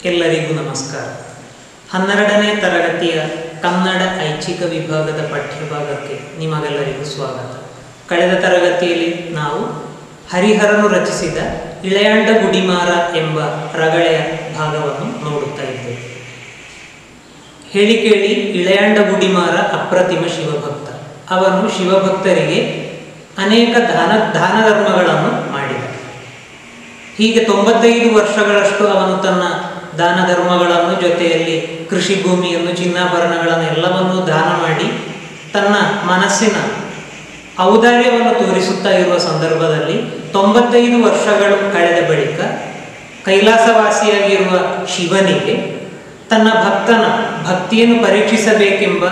ಎಲ್ಲರಿಗೂ ನಮಸ್ಕಾರ ಹನ್ನೆರಡನೇ ತರಗತಿಯ ಕನ್ನಡ ಐಚ್ಛಿಕ ವಿಭಾಗದ ಪಠ್ಯಭಾಗಕ್ಕೆ ನಿಮಗೆಲ್ಲರಿಗೂ ಸ್ವಾಗತ ಕಳೆದ ತರಗತಿಯಲ್ಲಿ ನಾವು ಹರಿಹರನು ರಚಿಸಿದ ಇಳೆಯಾಂಡ ಗುಡಿಮಾರ ಎಂಬ ರಗಳೆಯ ಭಾಗವನ್ನು ನೋಡುತ್ತಾ ಇದ್ದೇವೆ ಹೇಳಿ ಕೇಳಿ ಇಳೆಯಾಂಡ ಗುಡಿಮಾರ ಅಪ್ರತಿಮ ಶಿವಭಕ್ತ ಅವನು ಶಿವಭಕ್ತರಿಗೆ ಅನೇಕ ದಾನ ದಾನ ಧರ್ಮಗಳನ್ನು ಮಾಡಿದ ಹೀಗೆ ತೊಂಬತ್ತೈದು ವರ್ಷಗಳಷ್ಟು ಅವನು ತನ್ನ ದಾನ ಧರ್ಮಗಳನ್ನು ಜೊತೆಯಲ್ಲಿ ಕೃಷಿ ಭೂಮಿಯನ್ನು ಚಿನ್ನಾಭರಣಗಳನ್ನು ಎಲ್ಲವನ್ನೂ ದಾನ ಮಾಡಿ ತನ್ನ ಮನಸ್ಸಿನ ಔದಾರ್ಯವನ್ನು ತೋರಿಸುತ್ತಾ ಇರುವ ಸಂದರ್ಭದಲ್ಲಿ ತೊಂಬತ್ತೈದು ವರ್ಷಗಳು ಕಳೆದ ಬಳಿಕ ಕೈಲಾಸವಾಸಿಯಾಗಿರುವ ಶಿವನಿಗೆ ತನ್ನ ಭಕ್ತನ ಭಕ್ತಿಯನ್ನು ಪರೀಕ್ಷಿಸಬೇಕೆಂಬ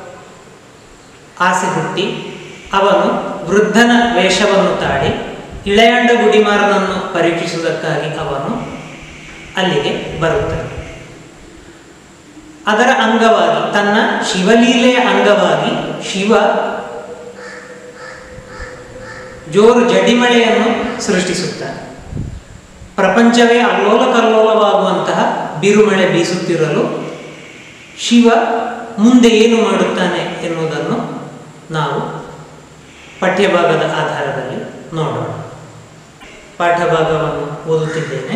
ಆಸೆ ಹುಟ್ಟಿ ಅವನು ವೃದ್ಧನ ವೇಷವನ್ನು ತಾಳಿ ಇಳೆಯಾಂಡ ಗುಡಿಮಾರನನ್ನು ಪರೀಕ್ಷಿಸುವುದಕ್ಕಾಗಿ ಅವನು ಅಲ್ಲಿಗೆ ಬರುತ್ತಾನೆ ಅದರ ಅಂಗವಾಗಿ ತನ್ನ ಶಿವಲೀಲೆಯ ಅಂಗವಾಗಿ ಶಿವ ಜೋರು ಜಡಿಮಳೆಯನ್ನು ಸೃಷ್ಟಿಸುತ್ತಾನೆ ಪ್ರಪಂಚವೇ ಅಲ್ಲೋಲ ಕಲ್ಲೋಲವಾಗುವಂತಹ ಬಿರುಮಳೆ ಬೀಸುತ್ತಿರಲು ಶಿವ ಮುಂದೆ ಏನು ಮಾಡುತ್ತಾನೆ ಎನ್ನುವುದನ್ನು ನಾವು ಪಠ್ಯಭಾಗದ ಆಧಾರದಲ್ಲಿ ನೋಡೋಣ ಪಾಠಭಾಗವನ್ನು ಓದುತ್ತಿದ್ದೇನೆ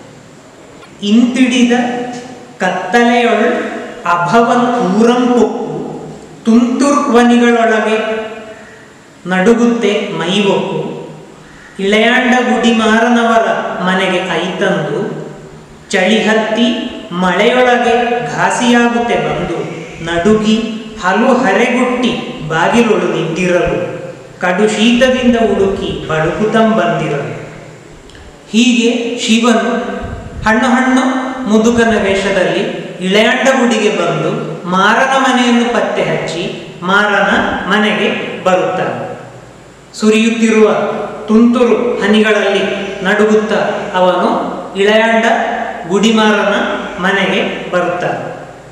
ಇಂತಿಡಿದ ಕತ್ತಲೆಯೊಳ್ ಅಭವನ್ ಊರಂ ಪೊಕ್ಕು ತುಂತುರ್ವನಿಗಳೊಳಗೆ ನಡುಗುತ್ತೆ ಮೈವೊಕ್ಕು ಇಳೆಯಾಂಡ ಗುಡಿಮಾರನವರ ಮನೆಗೆ ಐತಂದು ಚಳಿ ಹತ್ತಿ ಮಳೆಯೊಳಗೆ ಘಾಸಿಯಾಗುತ್ತೆ ಬಂದು ನಡುಗಿ ಹಲು ಹರೆಗುಟ್ಟಿ ಬಾಗಿಲೊಳು ನಿಂತಿರಲು ಕಡು ಶೀತದಿಂದ ಹುಡುಕಿ ಬಳುಕುತಂ ಬಂದಿರಲು ಹೀಗೆ ಶಿವನು ಹಣ್ಣು ಹಣ್ಣು ಮುದುಕನ ವೇಷದಲ್ಲಿ ಇಳೆಯಾಂಡ ಗುಡಿಗೆ ಬಂದು ಮಾರನ ಮನೆಯನ್ನು ಪತ್ತೆ ಹಚ್ಚಿ ಮಾರನ ಮನೆಗೆ ಬರುತ್ತಾನೆ ಸುರಿಯುತ್ತಿರುವ ತುಂತುರು ಹನಿಗಳಲ್ಲಿ ನಡುಗುತ್ತಾ ಅವನು ಇಳೆಯಾಂಡ ಗುಡಿಮಾರನ ಮನೆಗೆ ಬರುತ್ತಾನೆ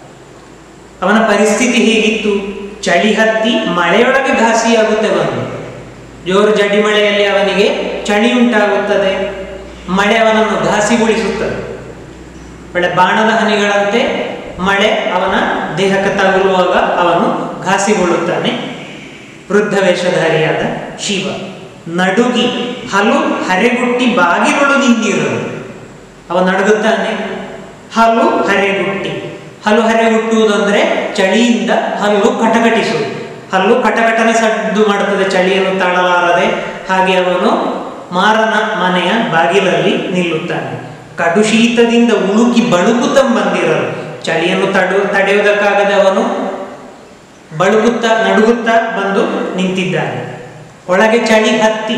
ಅವನ ಪರಿಸ್ಥಿತಿ ಹೇಗಿತ್ತು ಚಳಿ ಹತ್ತಿ ಮಳೆಯೊಳಗೆ ಘಾಸಿಯಾಗುತ್ತೆ ಬಂದು ಜೋರು ಜಡಿ ಮಳೆಯಲ್ಲಿ ಅವನಿಗೆ ಚಳಿ ಉಂಟಾಗುತ್ತದೆ ಮಳೆ ಅವನನ್ನು ಘಾಸಿಗೊಳಿಸುತ್ತದೆ ಒಳ್ಳೆ ಬಾಣದ ಹನಿಗಳಂತೆ ಮಳೆ ಅವನ ದೇಹಕ್ಕೆ ತಗುಲುವಾಗ ಅವನು ಘಾಸಿಗೊಳ್ಳುತ್ತಾನೆ ವೃದ್ಧ ವೇಷಧಾರಿಯಾದ ಶಿವ ನಡುಗಿ ಹಲು ಹರೆಗುಟ್ಟಿ ಬಾಗಿಲೊಳು ನಿಂದಿರಲು ಅವ ನಡುಗುತ್ತಾನೆ ಹಲು ಹರೆಗುಟ್ಟಿ ಹಲ್ಲು ಹರೆಗುಟ್ಟುವುದಂದ್ರೆ ಚಳಿಯಿಂದ ಹಲ್ಲು ಕಟಕಟಿಸುವುದು ಹಲ್ಲು ಕಟಕಟನೆ ಸಡ್ಡು ಮಾಡುತ್ತದೆ ಚಳಿಯನ್ನು ತಾಳಲಾರದೆ ಹಾಗೆ ಅವನು ಮಾರನ ಮನೆಯ ಬಾಗಿಲಲ್ಲಿ ನಿಲ್ಲುತ್ತಾನೆ ಕಡು ಶೀತದಿಂದ ಉಳುಕಿ ಬಳುಕುತ್ತಂ ಬಂದಿರಲು ಚಳಿಯನ್ನು ತಡು ತಡೆಯುವುದಕ್ಕಾಗದೆ ಅವನು ಬಳುಗುತ್ತಾ ನಡುಗುತ್ತಾ ಬಂದು ನಿಂತಿದ್ದಾನೆ ಒಳಗೆ ಚಳಿ ಹತ್ತಿ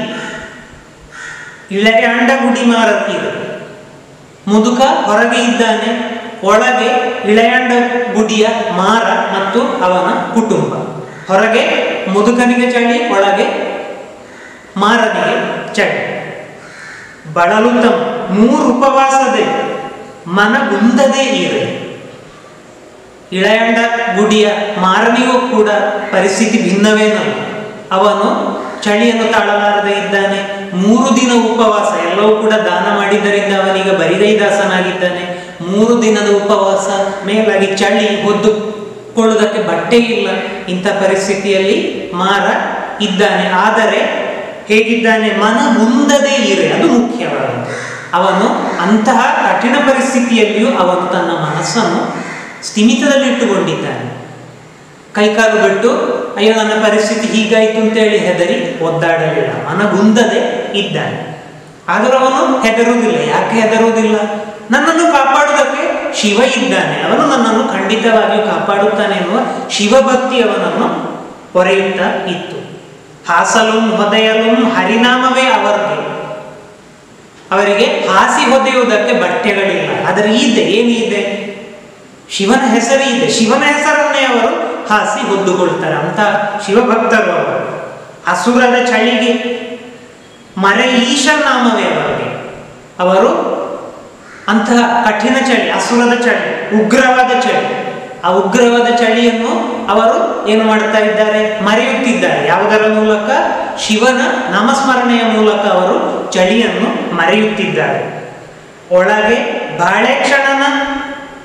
ಇಳೆಗೆ ಅಂಡ ಗುಡಿ ಮಾರತ್ತೀರು ಮುದುಕ ಹೊರಗೆ ಇದ್ದಾನೆ ಒಳಗೆ ಇಳೆಯಂಡ ಗುಡಿಯ ಮಾರ ಮತ್ತು ಅವನ ಕುಟುಂಬ ಹೊರಗೆ ಮುದುಕನಿಗೆ ಚಳಿ ಒಳಗೆ ಮಾರನಿಗೆ ಚಳಿ ಬಳಲುತ್ತಂ ಮೂರು ಉಪವಾಸದೆ ಮನಗುಂದದೇ ಇರೆ ಇಳೆಯಂಡ ಗುಡಿಯ ಮಾರನಿಗೂ ಕೂಡ ಪರಿಸ್ಥಿತಿ ಭಿನ್ನವೇನಲ್ಲ ಅವನು ಚಳಿಯನ್ನು ತಾಳಲಾರದೆ ಇದ್ದಾನೆ ಮೂರು ದಿನ ಉಪವಾಸ ಎಲ್ಲವೂ ಕೂಡ ದಾನ ಮಾಡಿದ್ದರಿಂದ ಅವನೀಗ ಬರಿಗೈದಾಸನಾಗಿದ್ದಾನೆ ಮೂರು ದಿನದ ಉಪವಾಸ ಮೇಲಾಗಿ ಚಳಿ ಹೊದ್ದುಕೊಳ್ಳುವುದಕ್ಕೆ ಬಟ್ಟೆ ಇಲ್ಲ ಇಂಥ ಪರಿಸ್ಥಿತಿಯಲ್ಲಿ ಮಾರ ಇದ್ದಾನೆ ಆದರೆ ಹೇಗಿದ್ದಾನೆ ಮನ ಮುಂದದೇ ಇರೆ ಅದು ಮುಖ್ಯವಾದದ್ದು ಅವನು ಅಂತಹ ಕಠಿಣ ಪರಿಸ್ಥಿತಿಯಲ್ಲಿಯೂ ಅವನು ತನ್ನ ಮನಸ್ಸನ್ನು ಸ್ಥಿಮಿತದಲ್ಲಿಟ್ಟುಕೊಂಡಿದ್ದಾನೆ ಕೈಕಾಲು ಬಿಟ್ಟು ಅಯ್ಯೋ ನನ್ನ ಪರಿಸ್ಥಿತಿ ಹೀಗಾಯಿತು ಅಂತೇಳಿ ಹೆದರಿ ಒದ್ದಾಡಲಿಲ್ಲ ಮನಗುಂದದೆ ಇದ್ದಾನೆ ಆದರೂ ಅವನು ಹೆದರುವುದಿಲ್ಲ ಯಾಕೆ ಹೆದರುವುದಿಲ್ಲ ನನ್ನನ್ನು ಕಾಪಾಡುವುದಕ್ಕೆ ಶಿವ ಇದ್ದಾನೆ ಅವನು ನನ್ನನ್ನು ಖಂಡಿತವಾಗಿಯೂ ಕಾಪಾಡುತ್ತಾನೆ ಎನ್ನುವ ಶಿವಭಕ್ತಿ ಅವನನ್ನು ಹೊರೆಯುತ್ತಾ ಇತ್ತು ಹಾಸಲು ಹೊದೆಯಲು ಹರಿನಾಮವೇ ಅವರಿಗೆ ಅವರಿಗೆ ಹಾಸಿ ಹೊದೆಯುವುದಕ್ಕೆ ಬಟ್ಟೆಗಳಿಲ್ಲ ಆದರೆ ಇದೆ ಏನಿದೆ ಶಿವನ ಹೆಸರು ಇದೆ ಶಿವನ ಹೆಸರನ್ನೇ ಅವರು ಹಾಸಿ ಹೊದ್ದುಕೊಳ್ತಾರೆ ಅಂತ ಶಿವಭಕ್ತರು ಅವರು ಅಸುರದ ಚಳಿಗೆ ಮರೆ ಈಶ ನಾಮವೇ ಅವರಿಗೆ ಅವರು ಅಂತಹ ಕಠಿಣ ಚಳಿ ಅಸುರದ ಚಳಿ ಉಗ್ರವಾದ ಚಳಿ ಆ ಉಗ್ರವಾದ ಚಳಿಯನ್ನು ಅವರು ಏನು ಮಾಡ್ತಾ ಇದ್ದಾರೆ ಮರೆಯುತ್ತಿದ್ದಾರೆ ಯಾವುದರ ಮೂಲಕ ಶಿವನ ನಾಮಸ್ಮರಣೆಯ ಮೂಲಕ ಅವರು ಚಳಿಯನ್ನು ಮರೆಯುತ್ತಿದ್ದಾರೆ ಒಳಗೆ ಬಾಳೆಕ್ಷಣನ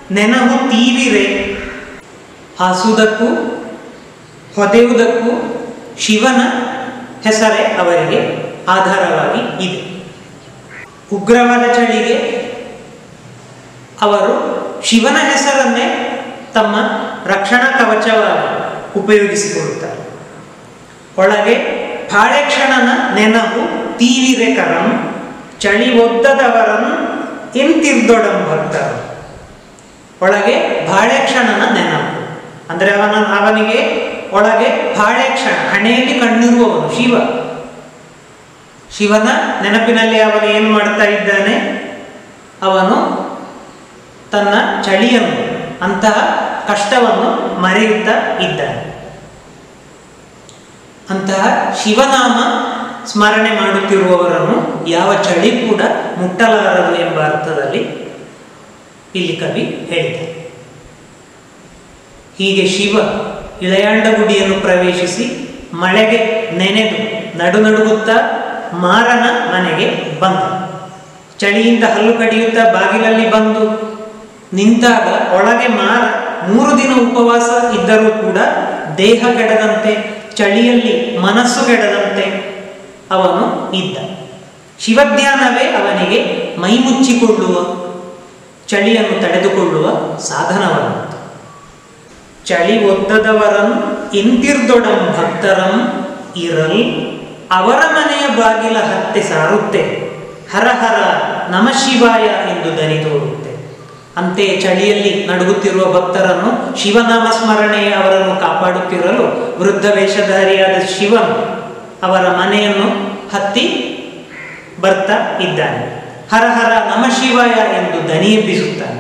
ನೆನಹು ತೀವಿರೆ ಹಾಸುವುದಕ್ಕೂ ಹೊದೆಯುವುದಕ್ಕೂ ಶಿವನ ಹೆಸರೇ ಅವರಿಗೆ ಆಧಾರವಾಗಿ ಇದೆ ಉಗ್ರವಾದ ಚಳಿಗೆ ಅವರು ಶಿವನ ಹೆಸರನ್ನೇ ತಮ್ಮ ರಕ್ಷಣಾ ಕವಚವಾಗಿ ಉಪಯೋಗಿಸಿಕೊಳ್ಳುತ್ತಾರೆ ಒಳಗೆ ಪಾಳೆಕ್ಷಣನ ನೆನಪು ತೀವಿರೆ ಕರಂ ಚಳಿ ಒದ್ದದವರನ್ ಎಂತಿರ್ದೊಡಂ ಭಕ್ತರು ಒಳಗೆ ಬಾಳೆಕ್ಷಣನ ನೆನಪು ಅಂದರೆ ಅವನ ಅವನಿಗೆ ಒಳಗೆ ಬಾಳೆಕ್ಷಣ ಹಣೆಯಲ್ಲಿ ಕಣ್ಣಿರುವವನು ಶಿವ ಶಿವನ ನೆನಪಿನಲ್ಲಿ ಅವನು ಏನು ಮಾಡ್ತಾ ಇದ್ದಾನೆ ಅವನು ತನ್ನ ಚಳಿಯನ್ನು ಅಂತಹ ಕಷ್ಟವನ್ನು ಮರೆಯುತ್ತಾ ಇದ್ದಾನೆ ಅಂತಹ ಶಿವನಾಮ ಸ್ಮರಣೆ ಮಾಡುತ್ತಿರುವವರನ್ನು ಯಾವ ಚಳಿ ಕೂಡ ಮುಟ್ಟಲಾರದು ಎಂಬ ಅರ್ಥದಲ್ಲಿ ಇಲ್ಲಿ ಕವಿ ಹೇಳಿದ್ದಾರೆ ಹೀಗೆ ಶಿವ ಇಳೆಯಾಂಡಗುಡಿಯನ್ನು ಪ್ರವೇಶಿಸಿ ಮಳೆಗೆ ನೆನೆದು ನಡು ನಡುಗುತ್ತಾ ಮಾರನ ಮನೆಗೆ ಬಂದ ಚಳಿಯಿಂದ ಹಲ್ಲು ಕಡಿಯುತ್ತಾ ಬಾಗಿಲಲ್ಲಿ ಬಂದು ನಿಂತಾಗ ಒಳಗೆ ಮಾರ ಮೂರು ದಿನ ಉಪವಾಸ ಇದ್ದರೂ ಕೂಡ ದೇಹ ಕೆಡದಂತೆ ಚಳಿಯಲ್ಲಿ ಮನಸ್ಸು ಕೆಡದಂತೆ ಅವನು ಇದ್ದ ಶಿವಧ್ಯಾನವೇ ಅವನಿಗೆ ಮೈಮುಚ್ಚಿಕೊಳ್ಳುವ ಚಳಿಯನ್ನು ತಡೆದುಕೊಳ್ಳುವ ಸಾಧನವಾಗಿತ್ತು ಚಳಿ ಒದ್ದದವರಂ ಇಂತಿರ್ದೊಡಂ ಭಕ್ತರಂ ಇರಲ್ ಅವರ ಮನೆಯ ಬಾಗಿಲ ಹತ್ತೆ ಸಾರುತ್ತೆ ಹರ ಹರ ನಮ ಶಿವಾಯ ಎಂದು ದನಿ ತೋರುತ್ತೆ ಅಂತೆಯೇ ಚಳಿಯಲ್ಲಿ ನಡುಗುತ್ತಿರುವ ಭಕ್ತರನ್ನು ಶಿವನಾಮ ಸ್ಮರಣೆ ಅವರನ್ನು ಕಾಪಾಡುತ್ತಿರಲು ವೃದ್ಧ ವೇಷಧಾರಿಯಾದ ಶಿವನು ಅವರ ಮನೆಯನ್ನು ಹತ್ತಿ ಬರ್ತಾ ಇದ್ದಾನೆ ಹರ ಹರ ನಮ ಶಿವಾಯ ಎಂದು ದನಿ ಎಬ್ಬಿಸುತ್ತಾನೆ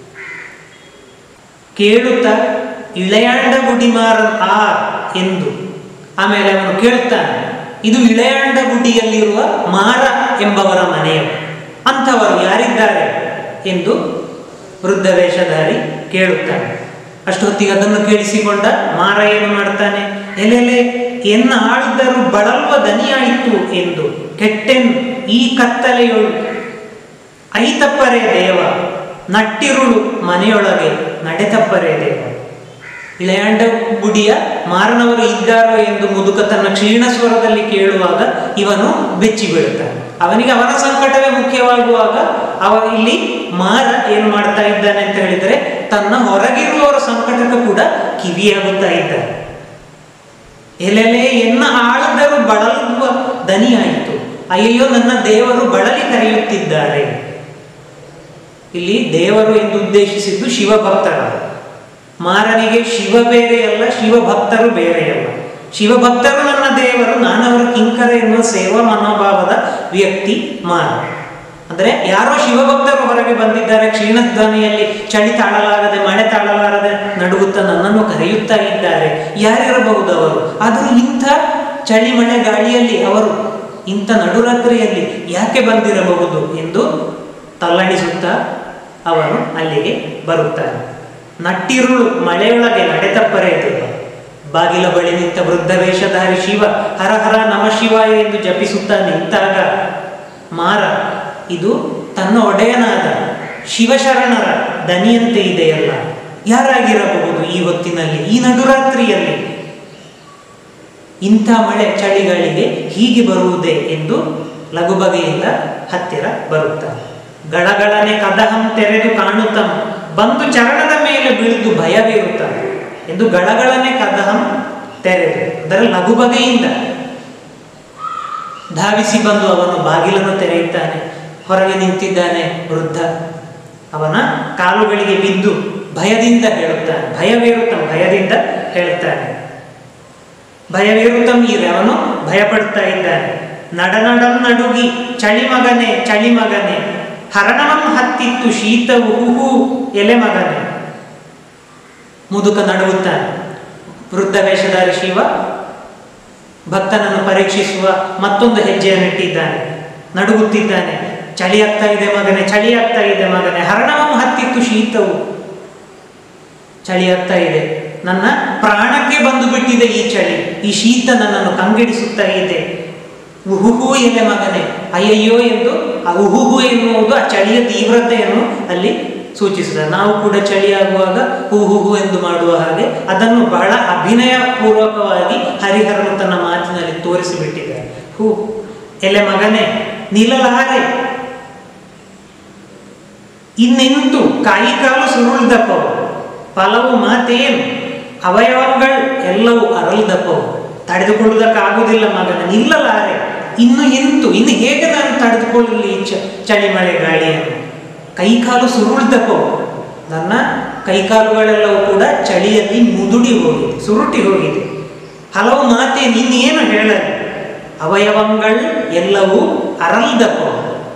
ಕೇಳುತ್ತಾ ಇಳೆಯಾಂಡ ಗುಡಿಮಾರ ಆ ಎಂದು ಆಮೇಲೆ ಅವನು ಕೇಳುತ್ತಾನೆ ಇದು ಇಳೆಯಾಂಡ ಗುಡಿಯಲ್ಲಿರುವ ಮಾರ ಎಂಬವರ ಮನೆಯವರು ಅಂಥವರು ಯಾರಿದ್ದಾರೆ ಎಂದು ವೃದ್ಧ ವೇಷಧಾರಿ ಕೇಳುತ್ತಾನೆ ಅಷ್ಟೊತ್ತಿಗೆ ಅದನ್ನು ಕೇಳಿಸಿಕೊಂಡ ಮಾರ ಏನು ಮಾಡ್ತಾನೆ ಎಲೆಲೆ ಎನ್ನ ಆಳಿದ್ದರೂ ಬಳಲ್ವ ದನಿಯಾಯಿತು ಎಂದು ಕೆಟ್ಟೆನ್ ಈ ಕತ್ತಲೆಯೊಳು ಐತಪ್ಪರೇ ದೇವ ನಟ್ಟಿರುಳು ಮನೆಯೊಳಗೆ ನಡೆತಪ್ಪರೇ ದೇವ ಇಳೆಯಾಂಡ ಗುಡಿಯ ಮಾರನವರು ಇದ್ದಾರೋ ಎಂದು ಮುದುಕ ತನ್ನ ಕ್ಷೀಣ ಸ್ವರದಲ್ಲಿ ಕೇಳುವಾಗ ಇವನು ಬೆಚ್ಚಿ ಬೀಳುತ್ತಾನೆ ಅವನಿಗೆ ಅವನ ಸಂಕಟವೇ ಮುಖ್ಯವಾಗುವಾಗ ಅವ ಇಲ್ಲಿ ಮಾರ ಏನು ಮಾಡ್ತಾ ಇದ್ದಾನೆ ಅಂತ ಹೇಳಿದರೆ ತನ್ನ ಹೊರಗಿರುವವರ ಸಂಕಟಕ್ಕೂ ಕೂಡ ಕಿವಿಯಾಗುತ್ತಾ ಇದ್ದಾನೆ ಎಲ್ಲೆಲೆ ಎನ್ನ ಆಳದರು ಬಳಲುವ ದನಿಯಾಯಿತು ಅಯ್ಯಯ್ಯೋ ನನ್ನ ದೇವರು ಬಳಲಿ ಕರೆಯುತ್ತಿದ್ದಾರೆ ಇಲ್ಲಿ ದೇವರು ಎಂದು ಉದ್ದೇಶಿಸಿದ್ದು ಶಿವಭಕ್ತರ ಮಾರನಿಗೆ ಶಿವ ಬೇರೆಯಲ್ಲ ಶಿವಭಕ್ತರು ಬೇರೆಯಲ್ಲ ಶಿವಭಕ್ತರು ನನ್ನ ದೇವರು ನಾನವರ ಕಿಂಕರ ಎನ್ನುವ ಸೇವಾ ಮನೋಭಾವದ ವ್ಯಕ್ತಿ ಮಾರ ಅಂದರೆ ಯಾರೋ ಶಿವಭಕ್ತರು ಹೊರಗೆ ಬಂದಿದ್ದಾರೆ ಕ್ಷೀಣಧ್ವನಿಯಲ್ಲಿ ಚಳಿ ತಾಳಲಾರದೆ ಮಳೆ ತಾಳಲಾರದೆ ನಡುಗುತ್ತಾ ನನ್ನನ್ನು ಕರೆಯುತ್ತಾ ಇದ್ದಾರೆ ಯಾರಿರಬಹುದು ಅವರು ಆದರೂ ಇಂಥ ಚಳಿ ಮಳೆ ಗಾಳಿಯಲ್ಲಿ ಅವರು ಇಂಥ ನಡುರಾತ್ರಿಯಲ್ಲಿ ಯಾಕೆ ಬಂದಿರಬಹುದು ಎಂದು ತಲ್ಲಣಿಸುತ್ತಾ ಅವನು ಅಲ್ಲಿಗೆ ಬರುತ್ತಾನೆ ನಟ್ಟಿರುಳು ಮಳೆಯೊಳಗೆ ನಡೆತಪ್ಪರೇ ದೇವ ಬಾಗಿಲ ಬಳಿ ನಿಂತ ವೃದ್ಧ ವೇಷಧಾರಿ ಶಿವ ಹರ ಹರ ನಮ ಶಿವಾಯ ಎಂದು ಜಪಿಸುತ್ತಾ ನಿಂತಾಗ ಮಾರ ಇದು ತನ್ನ ಒಡೆಯನಾದ ಶಿವಶರಣರ ದನಿಯಂತೆ ಇದೆಯಲ್ಲ ಯಾರಾಗಿರಬಹುದು ಈ ಹೊತ್ತಿನಲ್ಲಿ ಈ ನಡುರಾತ್ರಿಯಲ್ಲಿ ಇಂಥ ಮಳೆ ಚಳಿಗಳಿಗೆ ಹೀಗೆ ಬರುವುದೇ ಎಂದು ಲಘುಬಗೆಯಿಂದ ಹತ್ತಿರ ಬರುತ್ತಾರೆ ಗಳಗಳನೆ ಕದಹಂ ತೆರೆದು ಕಾಣುತ್ತಂ ಬಂದು ಚರಣದ ಮೇಲೆ ಬೀಳಿದು ಭಯವಿರುತ್ತಾನೆ ಎಂದು ಗಳಗಳನೆ ಕದಹಂ ತೆರೆದು ಅಂದರೆ ಲಘುಬಗೆಯಿಂದ ಧಾವಿಸಿ ಬಂದು ಅವನು ಬಾಗಿಲನ್ನು ತೆರೆಯುತ್ತಾನೆ ಹೊರಗೆ ನಿಂತಿದ್ದಾನೆ ವೃದ್ಧ ಅವನ ಕಾಲುಗಳಿಗೆ ಬಿದ್ದು ಭಯದಿಂದ ಹೇಳುತ್ತಾನೆ ಭಯವೇರುತ್ತಂ ಭಯದಿಂದ ಹೇಳುತ್ತಾನೆ ಭಯವೇರುತ್ತಂ ಈರೆ ಅವನು ಭಯಪಡ್ತಾ ಇದ್ದಾನೆ ನಡನಡಂ ನಡುಗಿ ಚಳಿ ಮಗನೆ ಚಳಿ ಮಗನೆ ಹರಣವಂ ಹತ್ತಿತ್ತು ಶೀತವು ಹುಹು ಎಲೆ ಮಗನೆ ಮುದುಕ ನಡುಗುತ್ತಾನೆ ವೃದ್ಧ ವೇಷಧಾರಿ ಶಿವ ಭಕ್ತನನ್ನು ಪರೀಕ್ಷಿಸುವ ಮತ್ತೊಂದು ಹೆಜ್ಜೆಯನ್ನು ಇಟ್ಟಿದ್ದಾನೆ ನಡುಗುತ್ತಿದ್ದಾನೆ ಚಳಿ ಆಗ್ತಾ ಇದೆ ಮಗನೆ ಚಳಿ ಆಗ್ತಾ ಇದೆ ಮಗನೆ ಹರಣವಂ ಹತ್ತಿತ್ತು ಶೀತವು ಚಳಿ ಆಗ್ತಾ ಇದೆ ನನ್ನ ಪ್ರಾಣಕ್ಕೆ ಬಂದು ಬಿಟ್ಟಿದೆ ಈ ಚಳಿ ಈ ಶೀತ ನನ್ನನ್ನು ಕಂಗೆಡಿಸುತ್ತಾ ಇದೆ ಉಹುಹು ಎಲೆ ಮಗನೆ ಅಯ್ಯಯ್ಯೋ ಎಂದು ಆ ಉಹುಹು ಎನ್ನುವುದು ಆ ಚಳಿಯ ತೀವ್ರತೆಯನ್ನು ಅಲ್ಲಿ ಸೂಚಿಸುತ್ತದೆ ನಾವು ಕೂಡ ಚಳಿ ಆಗುವಾಗ ಹೂ ಹೂ ಹೂ ಎಂದು ಮಾಡುವ ಹಾಗೆ ಅದನ್ನು ಬಹಳ ಅಭಿನಯ ಪೂರ್ವಕವಾಗಿ ಹರಿಹರನು ತನ್ನ ಮಾತಿನಲ್ಲಿ ತೋರಿಸಿಬಿಟ್ಟಿದ್ದಾರೆ ಹೂ ಎಲೆ ಮಗನೇ ನಿಲ್ಲಲಾರೆ ಇನ್ನೆಂತು ಕಾಯಿ ಕಾಲು ಸುರುಳ್ದಪ್ಪವು ಫಲವು ಮಾತೇನು ಅವಯವಗಳು ಎಲ್ಲವೂ ಅರಳ್ದಪ್ಪವು ತಡೆದುಕೊಳ್ಳುವುದಕ್ಕಾಗುವುದಿಲ್ಲ ಮಗನ ನಿಲ್ಲಲಾರೆ ಇನ್ನು ಎಂತು ಇನ್ನು ಹೇಗೆ ನಾನು ತಡೆದುಕೊಳ್ಳಲಿ ಈ ಚ ಚಳಿ ಮಳೆ ಗಾಳಿಯನ್ನು ಕೈಕಾಲು ಸುರುಳ್ದಪ್ಪವು ನನ್ನ ಕೈಕಾಲುಗಳೆಲ್ಲವೂ ಕೂಡ ಚಳಿಯಲ್ಲಿ ಮುದುಡಿ ಹೋಗಿದೆ ಸುರುಟಿ ಹೋಗಿದೆ ಹಲವು ಮಾತೇನು ಇನ್ನೇನು ಹೇಳಲಿ ಅವಯವಗಳು ಎಲ್ಲವೂ ಅರಳ್ದಪ್ಪವು